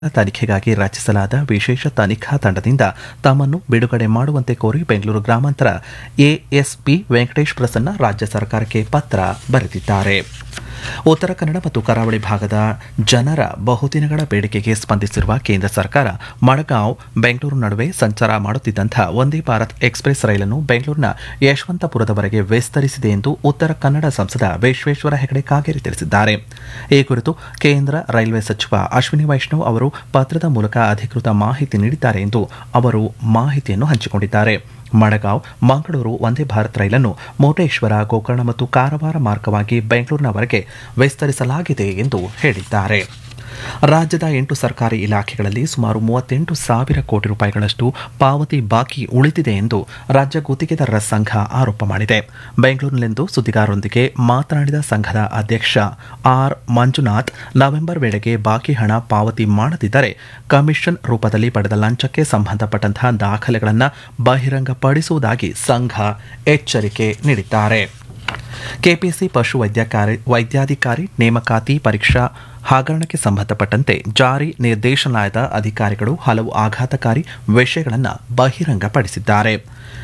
ತನಿಖೆಗಾಗಿ ರಚಿಸಲಾದ ವಿಶೇಷ ತನಿಖಾ ತಂಡದಿಂದ ತಮ್ಮನ್ನು ಬಿಡುಗಡೆ ಮಾಡುವಂತೆ ಕೋರಿ ಬೆಂಗಳೂರು ಗ್ರಾಮಾಂತರ ಎಎಸ್ಪಿ ವೆಂಕಟೇಶ್ ಪ್ರಸನ್ನ ರಾಜ್ಯ ಸರ್ಕಾರಕ್ಕೆ ಪತ್ರ ಬರೆದಿದ್ದಾರೆ ಉತ್ತರ ಕನ್ನಡ ಮತ್ತು ಕರಾವಳಿ ಭಾಗದ ಜನರ ಬಹುದಿನಗಳ ಬೇಡಿಕೆಗೆ ಸ್ಪಂದಿಸಿರುವ ಕೇಂದ್ರ ಸರ್ಕಾರ ಮಡಗಾಂವ್ ಬೆಂಗಳೂರು ನಡುವೆ ಸಂಚಾರ ಮಾಡುತ್ತಿದ್ದಂಥ ವಂದೇ ಭಾರತ್ ಎಕ್ಸ್ಪ್ರೆಸ್ ರೈಲನ್ನು ಬೆಂಗಳೂರಿನ ಯಶವಂತಪುರದವರೆಗೆ ವಿಸ್ತರಿಸಿದೆ ಎಂದು ಉತ್ತರ ಕನ್ನಡ ಸಂಸದ ವಿಶ್ವೇಶ್ವರ ಹೆಗಡೆ ಕಾಗೇರಿ ತಿಳಿಸಿದ್ದಾರೆ ಈ ಕುರಿತು ಕೇಂದ್ರ ರೈಲ್ವೆ ಸಚಿವ ಅಶ್ವಿನಿ ವೈಷ್ಣವ್ ಅವರು ಪತ್ರದ ಮೂಲಕ ಅಧಿಕೃತ ಮಾಹಿತಿ ನೀಡಿದ್ದಾರೆ ಎಂದು ಅವರು ಮಾಹಿತಿಯನ್ನು ಹಂಚಿಕೊಂಡಿದ್ದಾರೆ ಮಡಗಾಂವ್ ಮಂಗಳೂರು ವಂದೇ ಭಾರತ್ ರೈಲನ್ನು ಮೋಟೇಶ್ವರ ಗೋಕರ್ಣ ಮತ್ತು ಕಾರವಾರ ಮಾರ್ಗವಾಗಿ ಬೆಂಗಳೂರಿನವರೆಗೆ ವಿಸ್ತರಿಸಲಾಗಿದೆ ಎಂದು ಹೇಳಿದ್ದಾರೆ ರಾಜ್ಯದ ಎಂಟು ಸರ್ಕಾರಿ ಇಲಾಖೆಗಳಲ್ಲಿ ಸುಮಾರು ಮೂವತ್ತೆಂಟು ಸಾವಿರ ಕೋಟಿ ರೂಪಾಯಿಗಳಷ್ಟು ಪಾವತಿ ಬಾಕಿ ಉಳಿದಿದೆ ಎಂದು ರಾಜ್ಯ ಗುತ್ತಿಗೆದಾರರ ಸಂಘ ಆರೋಪ ಮಾಡಿದೆ ಬೆಂಗಳೂರಿನಲ್ಲಿಂದು ಸುದ್ದಿಗಾರರೊಂದಿಗೆ ಮಾತನಾಡಿದ ಸಂಘದ ಅಧ್ಯಕ್ಷ ಆರ್ ಮಂಜುನಾಥ್ ನವೆಂಬರ್ ವೇಳೆಗೆ ಬಾಕಿ ಹಣ ಪಾವತಿ ಮಾಡದಿದ್ದರೆ ಕಮಿಷನ್ ರೂಪದಲ್ಲಿ ಪಡೆದ ಲಂಚಕ್ಕೆ ಸಂಬಂಧಪಟ್ಟಂತಹ ದಾಖಲೆಗಳನ್ನು ಬಹಿರಂಗಪಡಿಸುವುದಾಗಿ ಸಂಘ ಎಚ್ಚರಿಕೆ ನೀಡಿದ್ದಾರೆ ಕೆಪಿಎಸ್ಸಿ ಪಶು ವೈದ್ಯಕಾರಿ ವೈದ್ಯಾಧಿಕಾರಿ ನೇಮಕಾತಿ ಪರೀಕ್ಷಾ ಹಗರಣಕ್ಕೆ ಸಂಬಂಧಪಟ್ಟಂತೆ ಜಾರಿ ನಿರ್ದೇಶನಾಲಯದ ಅಧಿಕಾರಿಗಳು ಹಲವು ಆಘಾತಕಾರಿ ವಿಷಯಗಳನ್ನು ಬಹಿರಂಗಪಡಿಸಿದ್ದಾರೆ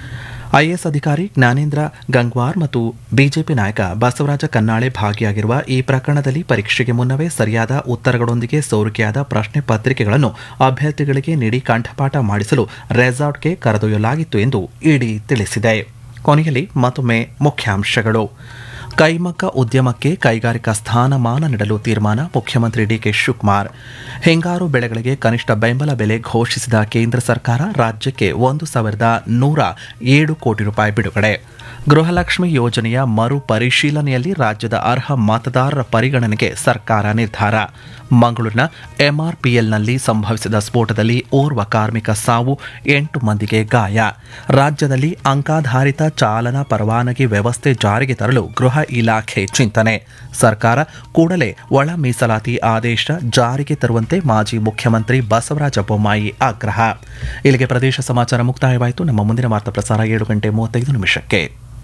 ಐಎಎಸ್ ಅಧಿಕಾರಿ ಜ್ಞಾನೇಂದ್ರ ಗಂಗ್ವಾರ್ ಮತ್ತು ಬಿಜೆಪಿ ನಾಯಕ ಬಸವರಾಜ ಕನ್ನಾಳೆ ಭಾಗಿಯಾಗಿರುವ ಈ ಪ್ರಕರಣದಲ್ಲಿ ಪರೀಕ್ಷೆಗೆ ಮುನ್ನವೇ ಸರಿಯಾದ ಉತ್ತರಗಳೊಂದಿಗೆ ಸೋರಿಕೆಯಾದ ಪ್ರಶ್ನೆ ಪತ್ರಿಕೆಗಳನ್ನು ಅಭ್ಯರ್ಥಿಗಳಿಗೆ ನೀಡಿ ಕಂಠಪಾಠ ಮಾಡಿಸಲು ರೆಸಾರ್ಟ್ಗೆ ಕರೆದೊಯ್ಯಲಾಗಿತ್ತು ಎಂದು ಇಡಿ ತಿಳಿಸಿದೆ ಕೊನೆಯಲ್ಲಿ ಮತ್ತೊಮ್ಮೆ ಮುಖ್ಯಾಂಶಗಳು ಕೈಮಗ್ಗ ಉದ್ಯಮಕ್ಕೆ ಕೈಗಾರಿಕಾ ಸ್ಥಾನಮಾನ ನೀಡಲು ತೀರ್ಮಾನ ಮುಖ್ಯಮಂತ್ರಿ ಡಿಕೆ ಶಿವಕುಮಾರ್ ಹಿಂಗಾರು ಬೆಳೆಗಳಿಗೆ ಕನಿಷ್ಠ ಬೆಂಬಲ ಬೆಲೆ ಘೋಷಿಸಿದ ಕೇಂದ್ರ ಸರ್ಕಾರ ರಾಜ್ಯಕ್ಕೆ ಒಂದು ಸಾವಿರದ ನೂರ ಏಳು ಕೋಟಿ ರೂಪಾಯಿ ಬಿಡುಗಡೆ ಗೃಹಲಕ್ಷ್ಮಿ ಯೋಜನೆಯ ಮರು ಪರಿಶೀಲನೆಯಲ್ಲಿ ರಾಜ್ಯದ ಅರ್ಹ ಮತದಾರರ ಪರಿಗಣನೆಗೆ ಸರ್ಕಾರ ನಿರ್ಧಾರ ಮಂಗಳೂರಿನ ಎಂಆರ್ಪಿಎಲ್ನಲ್ಲಿ ಸಂಭವಿಸಿದ ಸ್ಫೋಟದಲ್ಲಿ ಓರ್ವ ಕಾರ್ಮಿಕ ಸಾವು ಎಂಟು ಮಂದಿಗೆ ಗಾಯ ರಾಜ್ಯದಲ್ಲಿ ಅಂಕಾಧಾರಿತ ಚಾಲನಾ ಪರವಾನಗಿ ವ್ಯವಸ್ಥೆ ಜಾರಿಗೆ ತರಲು ಗೃಹ ಇಲಾಖೆ ಚಿಂತನೆ ಸರ್ಕಾರ ಕೂಡಲೇ ಒಳ ಮೀಸಲಾತಿ ಆದೇಶ ಜಾರಿಗೆ ತರುವಂತೆ ಮಾಜಿ ಮುಖ್ಯಮಂತ್ರಿ ಬಸವರಾಜ ಬೊಮ್ಮಾಯಿ ಆಗ್ರಹ ಇಲ್ಲಿಗೆ ಪ್ರದೇಶ ಸಮಾಚಾರ ಮುಕ್ತಾಯವಾಯಿತು ನಮ್ಮ ಮುಂದಿನ ವಾರ್ತಾ ಪ್ರಸಾರ ಏಳು ಗಂಟೆ ಮೂವತ್ತೈದು ನಿಮಿಷಕ್ಕೆ